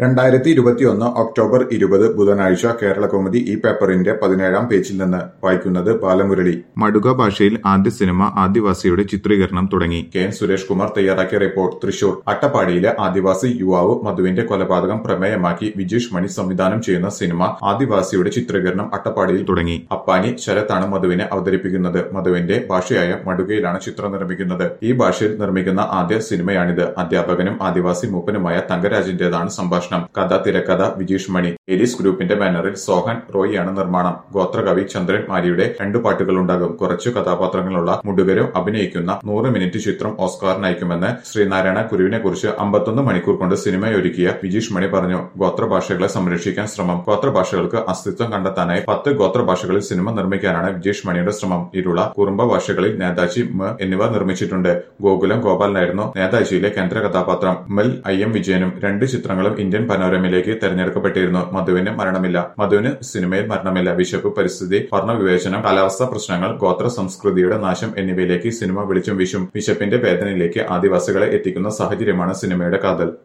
രണ്ടായിരത്തി ഇരുപത്തിയൊന്ന് ഒക്ടോബർ ഇരുപത് ബുധനാഴ്ച കേരളകൗമുദി ഈ പേപ്പറിന്റെ പതിനേഴാം പേജിൽ നിന്ന് വായിക്കുന്നത് ബാലമുരളി മടുക ഭാഷയിൽ ആദ്യ സിനിമ ആദിവാസിയുടെ ചിത്രീകരണം തുടങ്ങി കെ എൻ സുരേഷ് കുമാർ തയ്യാറാക്കിയ റിപ്പോർട്ട് തൃശൂർ അട്ടപ്പാടിയിലെ ആദിവാസി യുവാവ് മധുവിന്റെ കൊലപാതകം പ്രമേയമാക്കി വിജീഷ് മണി സംവിധാനം ചെയ്യുന്ന സിനിമ ആദിവാസിയുടെ ചിത്രീകരണം അട്ടപ്പാടിയിൽ തുടങ്ങി അപ്പാനി ശരത്താണ് മധുവിനെ അവതരിപ്പിക്കുന്നത് മധുവിന്റെ ഭാഷയായ മടുകയിലാണ് ചിത്രം നിർമ്മിക്കുന്നത് ഈ ഭാഷയിൽ നിർമ്മിക്കുന്ന ആദ്യ സിനിമയാണിത് അധ്യാപകനും ആദിവാസി മൂപ്പനുമായ തങ്കരാജിന്റേതാണ് സംഭാഷണം കഥ തിരക്കഥ വിജീഷ് മണി എലീസ് ഗ്രൂപ്പിന്റെ ബാനറിൽ സോഹൻ റോയിയാണ് നിർമ്മാണം ഗോത്രകവി ചന്ദ്രൻ മാരിയുടെ രണ്ടു പാട്ടുകളുണ്ടാകും കുറച്ചു കഥാപാത്രങ്ങളുള്ള മുടുകരും അഭിനയിക്കുന്ന നൂറ് മിനിറ്റ് ചിത്രം ഓസ്കാറിനയക്കുമെന്ന് ശ്രീനാരായണ ഗുരുവിനെ കുറിച്ച് അമ്പത്തൊന്ന് മണിക്കൂർ കൊണ്ട് സിനിമയൊരുക്കിയ വിജീഷ് മണി പറഞ്ഞു ഗോത്രഭാഷകളെ സംരക്ഷിക്കാൻ ശ്രമം ഗോത്രഭാഷകൾക്ക് അസ്തിത്വം കണ്ടെത്താനായി പത്ത് ഗോത്രഭാഷകളിൽ സിനിമ നിർമ്മിക്കാനാണ് വിജീഷ് മണിയുടെ ശ്രമം ഇരുള കുറുമ്പ ഭാഷകളിൽ നേതാജി മ എന്നിവ നിർമ്മിച്ചിട്ടുണ്ട് ഗോകുലം ഗോപാലനായിരുന്നു നേതാജിയിലെ കേന്ദ്ര കഥാപാത്രം മെൽ ഐ എം വിജയനും രണ്ട് ചിത്രങ്ങളും ഇന്ത്യൻ പനോരമയിലേക്ക് തെരഞ്ഞെടുക്കപ്പെട്ടിരുന്നു മധുവിന് മരണമില്ല മധുവിന് സിനിമയിൽ മരണമില്ല വിശപ്പ് പരിസ്ഥിതി വർണ്ണവിവേചനം കാലാവസ്ഥാ പ്രശ്നങ്ങൾ ഗോത്ര സംസ്കൃതിയുടെ നാശം എന്നിവയിലേക്ക് സിനിമ വെളിച്ചം വീശും വിശപ്പിന്റെ വേദനയിലേക്ക് ആദിവാസികളെ എത്തിക്കുന്ന സാഹചര്യമാണ് സിനിമയുടെ കാതൽ